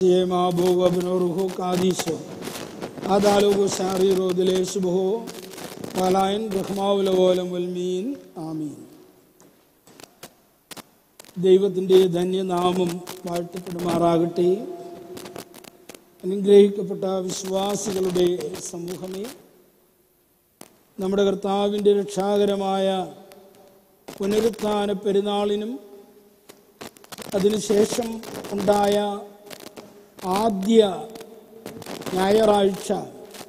يما بو وبنوره قاديسو هذا لو شاري رود ليش بهو ولاين رحماو لولم والمين آمين ദൈവത്തിൻ്റെ ധന്യനാമം വാഴ്ത്തപ്പെടുമാറാകട്ടെ അനുഗ്രഹിക്കപ്പെട്ട വിശ്വാസികളുടെ സമൂഹമേ നമ്മുടെ കർത്താവിൻ്റെ രക്ഷാകരമായ പുനരുത്ഥാന പെരുന്നാളിനും അതിനുശേഷം ഉണ്ടായ ആദ്യ ഞായറാഴ്ച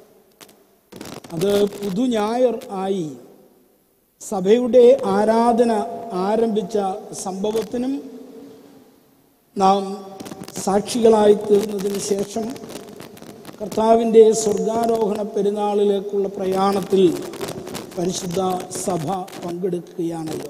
അത് പുതുഞായർ ആയി സഭയുടെ ആരാധന ആരംഭിച്ച സംഭവത്തിനും നാം സാക്ഷികളായി തീർന്നതിന് ശേഷം കർത്താവിൻ്റെ സ്വർഗാരോഹണ പെരുന്നാളിലേക്കുള്ള പ്രയാണത്തിൽ പരിശുദ്ധ സഭ പങ്കെടുക്കുകയാണല്ലോ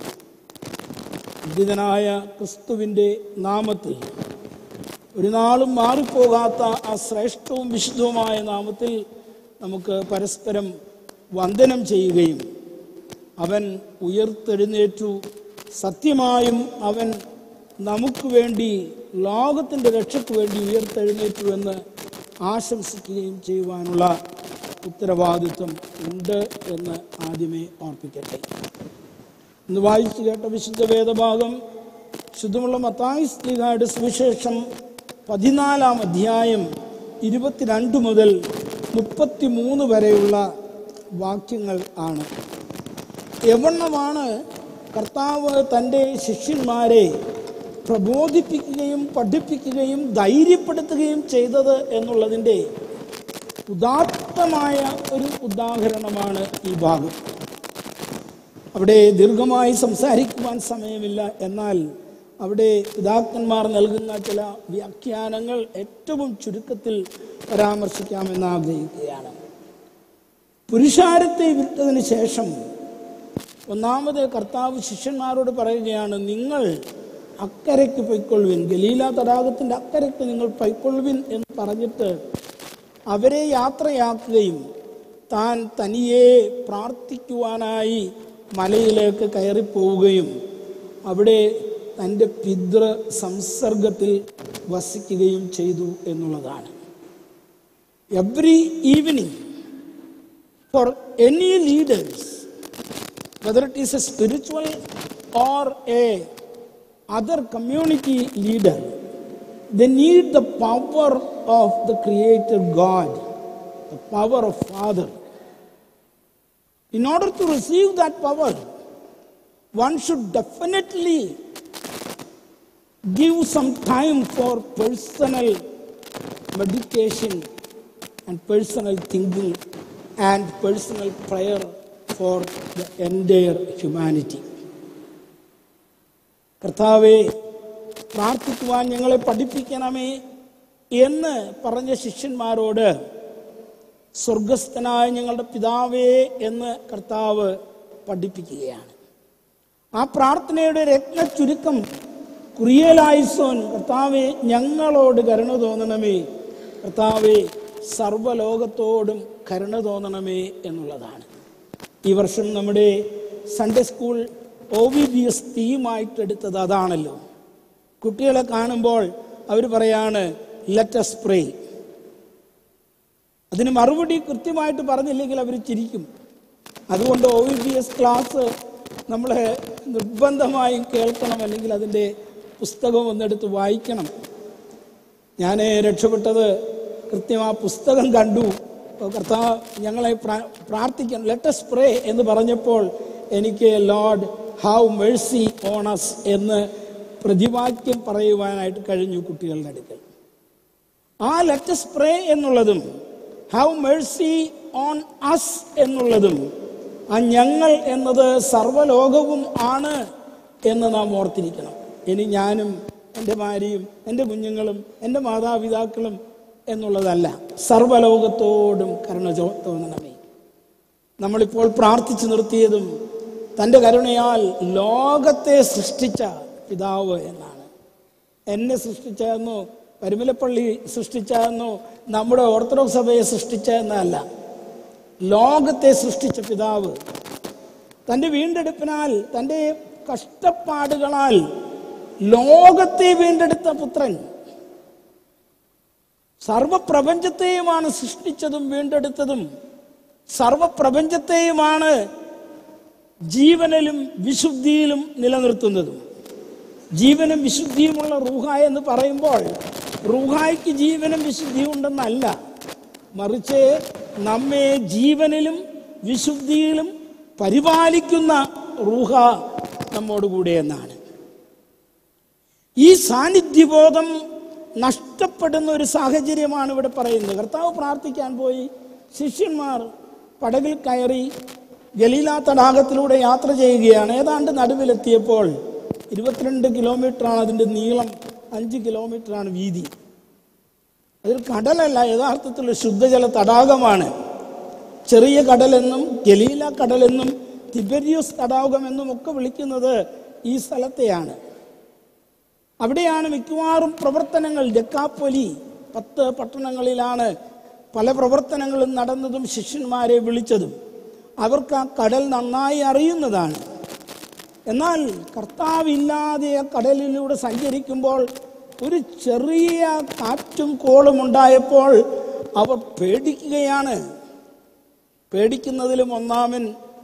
ഉദ്ധിതനായ ക്രിസ്തുവിൻ്റെ നാമത്തിൽ ഒരു നാളും മാറിപ്പോകാത്ത ആ ശ്രേഷ്ഠവും വിശുദ്ധവുമായ നാമത്തിൽ നമുക്ക് പരസ്പരം വന്ദനം ചെയ്യുകയും അവൻ ഉയർത്തെഴുന്നേറ്റു സത്യമായും അവൻ നമുക്ക് വേണ്ടി ലോകത്തിൻ്റെ രക്ഷയ്ക്ക് വേണ്ടി ഉയർത്തെഴുന്നേറ്റു എന്ന് ആശംസിക്കുകയും ചെയ്യുവാനുള്ള ഉത്തരവാദിത്വം ഉണ്ട് എന്ന് ആദ്യമേ ഓർപ്പിക്കട്ടെ ഇന്ന് വായിച്ചു കേട്ട വിശുദ്ധ വേദഭാഗം ശുദ്ധമുള്ള മത്തായി സ്ത്രീകാരുടെ സുവിശേഷം പതിനാലാം അധ്യായം ഇരുപത്തിരണ്ട് മുതൽ മുപ്പത്തിമൂന്ന് വരെയുള്ള വാക്യങ്ങൾ ആണ് എവണ്ണമാണ് കർത്താവ് തൻ്റെ ശിഷ്യന്മാരെ പ്രബോധിപ്പിക്കുകയും പഠിപ്പിക്കുകയും ധൈര്യപ്പെടുത്തുകയും ചെയ്തത് എന്നുള്ളതിൻ്റെ ഉദാത്തമായ ഒരു ഉദാഹരണമാണ് ഈ ഭാഗം അവിടെ ദീർഘമായി സംസാരിക്കുവാൻ സമയമില്ല എന്നാൽ അവിടെ പിതാക്കന്മാർ നൽകുന്ന ചില വ്യാഖ്യാനങ്ങൾ ഏറ്റവും ചുരുക്കത്തിൽ പരാമർശിക്കാമെന്ന് ആഗ്രഹിക്കുകയാണ് പുരുഷാരത്തെ വിട്ടതിന് ശേഷം ഒന്നാമത് കർത്താവ് ശിഷ്യന്മാരോട് പറയുകയാണ് നിങ്ങൾ അക്കരയ്ക്ക് പൊയ്ക്കൊള്ളുവിൻ ഗലീല തടാകത്തിൻ്റെ അക്കരയ്ക്ക് നിങ്ങൾ പൊയ്ക്കൊള്ളുവിൻ എന്ന് പറഞ്ഞിട്ട് അവരെ യാത്രയാക്കുകയും താൻ തനിയെ പ്രാർത്ഥിക്കുവാനായി മലയിലേക്ക് കയറിപ്പോവുകയും അവിടെ തൻ്റെ പിതൃ സംസർഗത്തിൽ വസിക്കുകയും ചെയ്തു എന്നുള്ളതാണ് every evening for any leaders whether it is a spiritual or a other community leader they need the power of the creator god the power of father in order to receive that power one should definitely give some time for personal meditation and personal thinking and personal prayer for the entire humanity. കർത്താവെ പ്രാർത്ഥിക്കുവാൻ ഞങ്ങളെ പഠിപ്പിക്കണമേ എന്ന് പറഞ്ഞ ശിഷ്യന്മാരോട് സ്വർഗസ്ഥനായ ഞങ്ങളുടെ പിതാവേ എന്ന് കർത്താവ് പഠിപ്പിക്കുകയാണ് ആ പ്രാർത്ഥനയുടെ രത്ന ചുരുക്കം കുറിയലായിസോൻ കർത്താവെ ഞങ്ങളോട് കരുണ തോന്നണമേ കർത്താവെ സർവ്വലോകത്തോടും കരുണ തോന്നണമേ എന്നുള്ളതാണ് ഈ വർഷം നമ്മുടെ Sunday school O V B S തീമായിട്ട് എടുത്തത് അതാണല്ലോ കുട്ടികളെ കാണുമ്പോൾ അവർ പറയാണ് ലെറ്റസ് പ്രേ അതിന് മറുപടി കൃത്യമായിട്ട് പറഞ്ഞില്ലെങ്കിൽ അവർ ചിരിക്കും അതുകൊണ്ട് O V B S class നമ്മൾ നിർബന്ധമായും കേൾക്കണം അല്ലെങ്കിൽ അതിൻ്റെ പുസ്തകം ഒന്നെടുത്ത് വായിക്കണം ഞാൻ രക്ഷപ്പെട്ടത് കൃത്യം ആ പുസ്തകം കണ്ടു കർത്താവ് ഞങ്ങളെ പ്രാർത്ഥിക്കണം ലെറ്റസ് പ്രേ എന്ന് പറഞ്ഞപ്പോൾ എനിക്ക് ലോർഡ് ഹൗ മേഴ്സി ഓണസ് എന്ന് പ്രതിവാക്യം പറയുവാനായിട്ട് കഴിഞ്ഞു കുട്ടികളുടെ അടുക്കൽ ആ ലെറ്റസ് പ്രേ എന്നുള്ളതും ഹൗ മേഴ്സി ഓൺ അസ് എന്നുള്ളതും ആ ഞങ്ങൾ എന്നത് സർവ്വലോകവും ആണ് എന്ന് നാം ഓർത്തിരിക്കണം ഇനി ഞാനും എൻ്റെ ഭാര്യയും എൻ്റെ കുഞ്ഞുങ്ങളും എൻ്റെ മാതാപിതാക്കളും എന്നുള്ളതല്ല സർവ്വലോകത്തോടും കരുണ തോന്നണമേ നമ്മളിപ്പോൾ പ്രാർത്ഥിച്ചു നിർത്തിയതും തൻ്റെ കരുണയാൽ ലോകത്തെ സൃഷ്ടിച്ച പിതാവ് എന്നാണ് എന്നെ സൃഷ്ടിച്ചതെന്നോ പരുമലപ്പള്ളി സൃഷ്ടിച്ചതെന്നോ നമ്മുടെ ഓർത്തഡോക്സ് സഭയെ സൃഷ്ടിച്ചതെന്നല്ല ലോകത്തെ സൃഷ്ടിച്ച പിതാവ് തൻ്റെ വീണ്ടെടുപ്പിനാൽ തൻ്റെ കഷ്ടപ്പാടുകളാൽ ലോകത്തെ വീണ്ടെടുത്ത പുത്രൻ സർവപ്രപഞ്ചത്തെയുമാണ് സൃഷ്ടിച്ചതും വീണ്ടെടുത്തതും സർവപ്രപഞ്ചത്തെയുമാണ് ജീവനിലും വിശുദ്ധിയിലും നിലനിർത്തുന്നതും ജീവനും വിശുദ്ധിയുമുള്ള റൂഹ എന്ന് പറയുമ്പോൾ റൂഹായ്ക്ക് ജീവനും വിശുദ്ധിയും ഉണ്ടെന്നല്ല മറിച്ച് നമ്മെ ജീവനിലും വിശുദ്ധിയിലും പരിപാലിക്കുന്ന റൂഹ നമ്മോടുകൂടെ എന്നാണ് ഈ സാന്നിധ്യബോധം നഷ്ടപ്പെടുന്ന ഒരു സാഹചര്യമാണ് ഇവിടെ പറയുന്നത് കർത്താവ് പ്രാർത്ഥിക്കാൻ പോയി ശിഷ്യന്മാർ പടകിൽ കയറി ഗലീല തടാകത്തിലൂടെ യാത്ര ചെയ്യുകയാണ് ഏതാണ്ട് നടുവിലെത്തിയപ്പോൾ ഇരുപത്തിരണ്ട് കിലോമീറ്ററാണ് അതിൻ്റെ നീളം അഞ്ച് കിലോമീറ്ററാണ് വീതി അതൊരു കടലല്ല യഥാർത്ഥത്തിൽ ശുദ്ധജല തടാകമാണ് ചെറിയ കടലെന്നും ഗലീല കടലെന്നും തിബരിയോസ് തടാകമെന്നും ഒക്കെ വിളിക്കുന്നത് ഈ സ്ഥലത്തെയാണ് അവിടെയാണ് മിക്കവാറും പ്രവർത്തനങ്ങൾ ഡെക്കാപ്പൊലി പത്ത് പട്ടണങ്ങളിലാണ് പല പ്രവർത്തനങ്ങളും നടന്നതും ശിഷ്യന്മാരെ വിളിച്ചതും അവർക്ക് ആ കടൽ നന്നായി അറിയുന്നതാണ് എന്നാൽ കർത്താവില്ലാതെ ആ കടലിലൂടെ സഞ്ചരിക്കുമ്പോൾ ഒരു ചെറിയ കാറ്റും കോളും ഉണ്ടായപ്പോൾ അവർ പേടിക്കുകയാണ് പേടിക്കുന്നതിലും ഒന്നാമൻ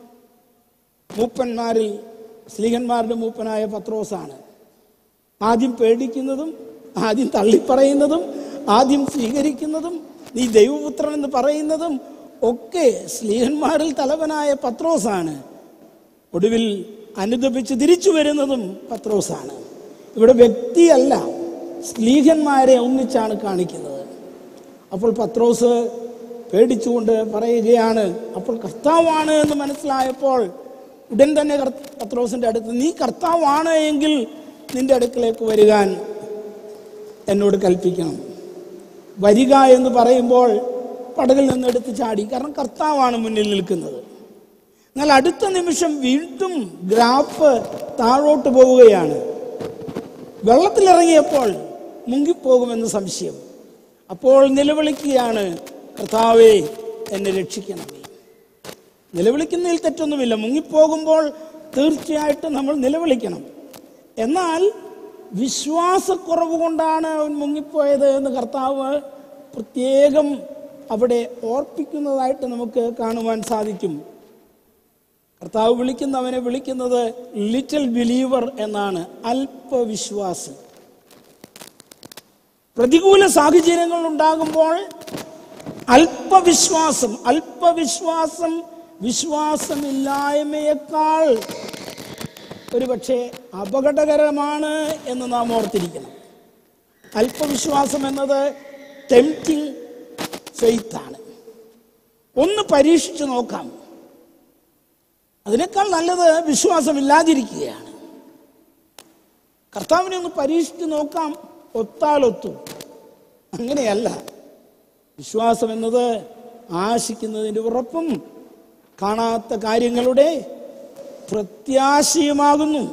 മൂപ്പന്മാരിൽ സ്ലീഹന്മാരുടെ മൂപ്പനായ പത്രോസാണ് ആദ്യം പേടിക്കുന്നതും ആദ്യം തള്ളിപ്പറയുന്നതും ആദ്യം സ്വീകരിക്കുന്നതും നീ ദൈവപുത്രൻ എന്ന് പറയുന്നതും ഒക്കെ സ്ലീഹന്മാരിൽ തലവനായ പത്രോസാണ് ഒടുവിൽ അനുദപിച്ച് തിരിച്ചു വരുന്നതും പത്രോസാണ് ഇവിടെ വ്യക്തിയല്ല സ്ലീഹന്മാരെ ഒന്നിച്ചാണ് കാണിക്കുന്നത് അപ്പോൾ പത്രോസ് പേടിച്ചുകൊണ്ട് പറയുകയാണ് അപ്പോൾ കർത്താവാണ് എന്ന് മനസ്സിലായപ്പോൾ ഉടൻ തന്നെ കർ- പത്രോസിന്റെ അടുത്ത് നീ കർത്താവാണ് എങ്കിൽ നിന്റെ അടുക്കലേക്ക് വരുവാൻ എന്നോട് കൽപ്പിക്കണം വരിക എന്ന് പറയുമ്പോൾ പടകിൽ നിന്ന് എടുത്ത് ചാടി കാരണം കർത്താവാണ് മുന്നിൽ നിൽക്കുന്നത് എന്നാൽ അടുത്ത നിമിഷം വീണ്ടും ഗ്രാഫ് താഴോട്ട് പോവുകയാണ് വെള്ളത്തിലിറങ്ങിയപ്പോൾ മുങ്ങിപ്പോകുമെന്ന് സംശയം അപ്പോൾ നിലവിളിക്കുകയാണ് കർത്താവേ എന്നെ രക്ഷിക്കണമേ നിലവിളിക്കുന്നതിൽ തെറ്റൊന്നുമില്ല മുങ്ങിപ്പോകുമ്പോൾ തീർച്ചയായിട്ടും നമ്മൾ നിലവിളിക്കണം എന്നാൽ വിശ്വാസക്കുറവ് കൊണ്ടാണ് അവൻ മുങ്ങിപ്പോയത് എന്ന് കർത്താവ് പ്രത്യേകം അവിടെ ഓർപ്പിക്കുന്നതായിട്ട് നമുക്ക് കാണുവാൻ സാധിക്കും കർത്താവ് വിളിക്കുന്നവനെ വിളിക്കുന്നത് ലിറ്റിൽ ബിലീവർ എന്നാണ് അല്പവിശ്വാസി പ്രതികൂല സാഹചര്യങ്ങൾ ഉണ്ടാകുമ്പോൾ അല്പവിശ്വാസം അല്പവിശ്വാസം വിശ്വാസമില്ലായ്മയേക്കാൾ ഒരുപക്ഷെ അപകടകരമാണ് എന്ന് നാം ഓർത്തിരിക്കണം അല്പവിശ്വാസം എന്നത് ടെംപ്റ്റിംഗ് ഫെയ്ത്താണ് ഒന്ന് പരീക്ഷിച്ചു നോക്കാം അതിനേക്കാൾ നല്ലത് വിശ്വാസമില്ലാതിരിക്കുകയാണ് കർത്താവിനെ ഒന്ന് പരീക്ഷിച്ച് നോക്കാം ഒത്താലൊത്തു അങ്ങനെയല്ല വിശ്വാസം എന്നത് ആശിക്കുന്നതിൻ്റെ ഉറപ്പും കാണാത്ത കാര്യങ്ങളുടെ പ്രത്യാശയുമാകുന്നു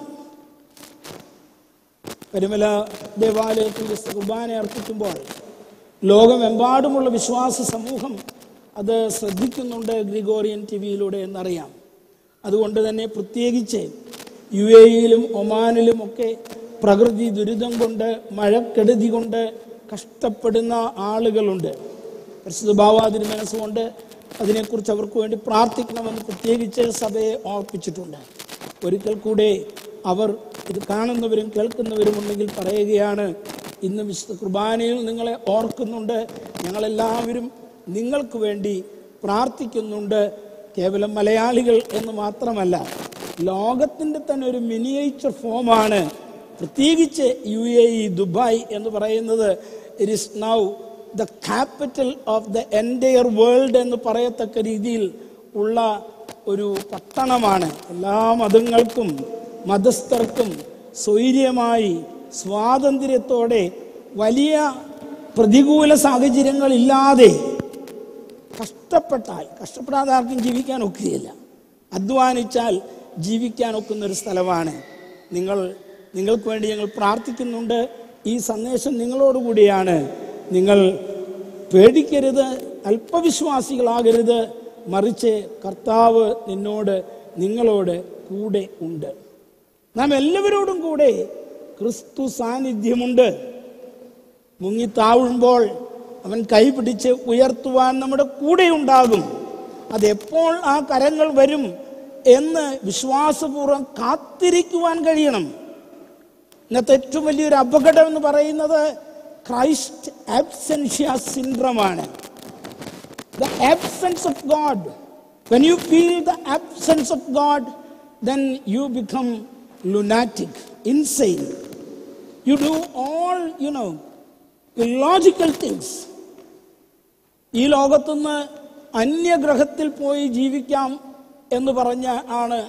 പരിമല ദേവാലയത്തിൽ വിശുദ്ധ കുർബാന അർപ്പിക്കുമ്പോൾ ലോകമെമ്പാടുമുള്ള വിശ്വാസ സമൂഹം അത് ശ്രദ്ധിക്കുന്നുണ്ട് ഗ്രിഗോറിയൻ ടി വിയിലൂടെ എന്നറിയാം അതുകൊണ്ട് തന്നെ പ്രത്യേകിച്ച് യു എയിലും ഒമാനിലും ഒക്കെ പ്രകൃതി ദുരിതം കൊണ്ട് മഴക്കെടുതി കൊണ്ട് കഷ്ടപ്പെടുന്ന ആളുകളുണ്ട് പരിശുദ്ധ ഭാവാതിരി മനസ്സുകൊണ്ട് അതിനെക്കുറിച്ച് അവർക്ക് വേണ്ടി പ്രാർത്ഥിക്കണമെന്ന് പ്രത്യേകിച്ച് സഭയെ ഓർപ്പിച്ചിട്ടുണ്ട് ഒരിക്കൽ കൂടെ അവർ ഇത് കാണുന്നവരും കേൾക്കുന്നവരും ഉണ്ടെങ്കിൽ പറയുകയാണ് ഇന്ന് വിശുദ്ധ കുർബാനയിൽ നിങ്ങളെ ഓർക്കുന്നുണ്ട് ഞങ്ങളെല്ലാവരും നിങ്ങൾക്ക് വേണ്ടി പ്രാർത്ഥിക്കുന്നുണ്ട് കേവലം മലയാളികൾ എന്ന് മാത്രമല്ല ലോകത്തിൻ്റെ തന്നെ ഒരു മിനിയേച്ചർ ഫോമാണ് പ്രത്യേകിച്ച് യു എ ഇ ദുബായ് എന്ന് പറയുന്നത് it is now the capital of the entire world എന്ന് പറയത്തക്ക രീതിയിൽ ഉള്ള ഒരു പട്ടണമാണ് എല്ലാ മതങ്ങൾക്കും മതസ്ഥർക്കും സ്വൈര്യമായി സ്വാതന്ത്ര്യത്തോടെ വലിയ പ്രതികൂല സാഹചര്യങ്ങളില്ലാതെ കഷ്ടപ്പെട്ടാൽ കഷ്ടപ്പെടാതെ ആർക്കും ജീവിക്കാൻ ഒക്കുകയില്ല അധ്വാനിച്ചാൽ ജീവിക്കാൻ ഒക്കുന്ന ഒരു സ്ഥലമാണ് നിങ്ങൾ നിങ്ങൾക്ക് വേണ്ടി ഞങ്ങൾ പ്രാർത്ഥിക്കുന്നുണ്ട് ഈ സന്ദേശം നിങ്ങളോടുകൂടിയാണ് നിങ്ങൾ പേടിക്കരുത് അല്പവിശ്വാസികളാകരുത് മറിച്ച് കർത്താവ് നിന്നോട് നിങ്ങളോട് കൂടെ ഉണ്ട് നാം എല്ലാവരോടും കൂടെ ക്രിസ്തു സാന്നിധ്യമുണ്ട് മുങ്ങിത്താവുമ്പോൾ അവൻ കൈ പിടിച്ച് ഉയർത്തുവാൻ നമ്മുടെ കൂടെ ഉണ്ടാകും അതെപ്പോൾ ആ കരങ്ങൾ വരും എന്ന് വിശ്വാസപൂർവ്വം കാത്തിരിക്കുവാൻ കഴിയണം ഇന്നത്തെ ഏറ്റവും വലിയൊരു അപകടം എന്ന് പറയുന്നത് ക്രൈസ്റ്റ് ആബ്സെൻഷ്യ സിൻഡ്രമാണ് the absence of God. When you feel the absence of God, then you become lunatic, insane. You do all, you know, illogical things. ഈ ലോകത്തുനിന്ന് അന്യഗ്രഹത്തിൽ പോയി ജീവിക്കാം എന്ന് പറഞ്ഞ ആണ്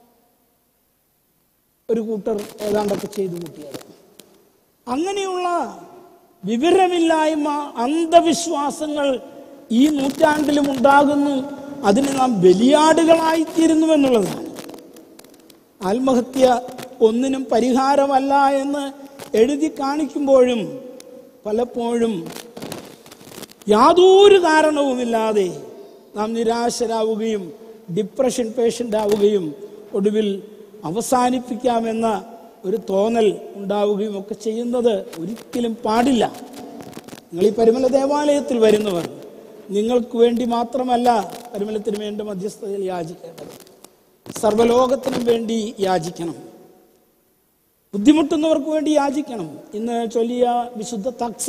ഒരു കൂട്ടർ ഏതാണ്ടൊക്കെ ചെയ്തു കൂട്ടിയത് അങ്ങനെയുള്ള വിവരമില്ലായ്മ അന്ധവിശ്വാസങ്ങൾ ഈ നൂറ്റാണ്ടിലും ഉണ്ടാകുന്നു അതിന് നാം ബലിയാടുകളായിത്തീരുന്നു എന്നുള്ളതാണ് ആത്മഹത്യ ഒന്നിനും പരിഹാരമല്ല എന്ന് എഴുതി കാണിക്കുമ്പോഴും പലപ്പോഴും യാതൊരു കാരണവുമില്ലാതെ നാം നിരാശരാവുകയും ഡിപ്രഷൻ പേഷ്യൻ്റ് ആവുകയും ഒടുവിൽ അവസാനിപ്പിക്കാമെന്ന ഒരു തോന്നൽ ഉണ്ടാവുകയും ഒക്കെ ചെയ്യുന്നത് ഒരിക്കലും പാടില്ല നിങ്ങൾ ഈ പരിമല ദേവാലയത്തിൽ വരുന്നവർ നിങ്ങൾക്ക് വേണ്ടി മാത്രമല്ല പരിമലത്തിന് വേണ്ടി മധ്യസ്ഥതയിൽ യാചിക്കേണ്ടത് സർവലോകത്തിനും വേണ്ടി യാചിക്കണം ബുദ്ധിമുട്ടുന്നവർക്ക് വേണ്ടി യാചിക്കണം ഇന്ന് ചൊല്ലിയ വിശുദ്ധ തക്സ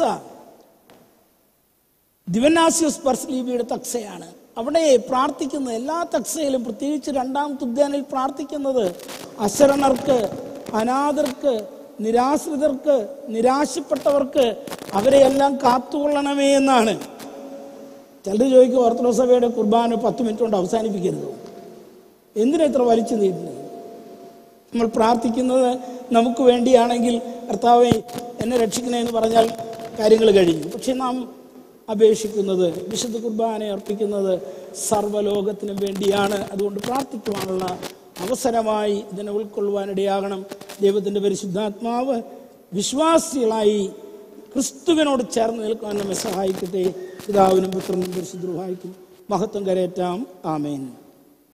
ദിവനാസ്യൂസ് പർസ്ലീബിയുടെ തക്സയാണ് അവിടെ പ്രാർത്ഥിക്കുന്ന എല്ലാ തക്സയിലും പ്രത്യേകിച്ച് രണ്ടാം തുദ്യാനിൽ പ്രാർത്ഥിക്കുന്നത് അശരണർക്ക് അനാഥർക്ക് നിരാശ്രിതർക്ക് നിരാശപ്പെട്ടവർക്ക് അവരെയെല്ലാം കാത്തുകൊള്ളണമേ എന്നാണ് ചിലർ ചോദിക്കും ഓർത്തഡോക്സ് സഭയുടെ കുർബാന പത്ത് മിനിറ്റ് കൊണ്ട് അവസാനിപ്പിക്കരുത് എന്തിനാ ഇത്ര വലിച്ചു നീട്ടുന്നത് നമ്മൾ പ്രാർത്ഥിക്കുന്നത് നമുക്ക് വേണ്ടിയാണെങ്കിൽ കർത്താവെ എന്നെ രക്ഷിക്കണേ എന്ന് പറഞ്ഞാൽ കാര്യങ്ങൾ കഴിയും പക്ഷെ നാം അപേക്ഷിക്കുന്നത് വിശുദ്ധ കുർബാന അർപ്പിക്കുന്നത് സർവ്വലോകത്തിനും വേണ്ടിയാണ് അതുകൊണ്ട് പ്രാർത്ഥിക്കുവാനുള്ള അവസരമായി ഇതിനെ ഉൾക്കൊള്ളുവാനിടയാകണം ദൈവത്തിൻ്റെ പരിശുദ്ധാത്മാവ് വിശ്വാസികളായി ക്രിസ്തുവിനോട് ചേർന്ന് നിൽക്കാൻ നമ്മെ സഹായിക്കട്ടെ പിതാവിനും പുത്രനും പരിശുദ്ധ മഹത്വം കരയറ്റാം ആമേൻ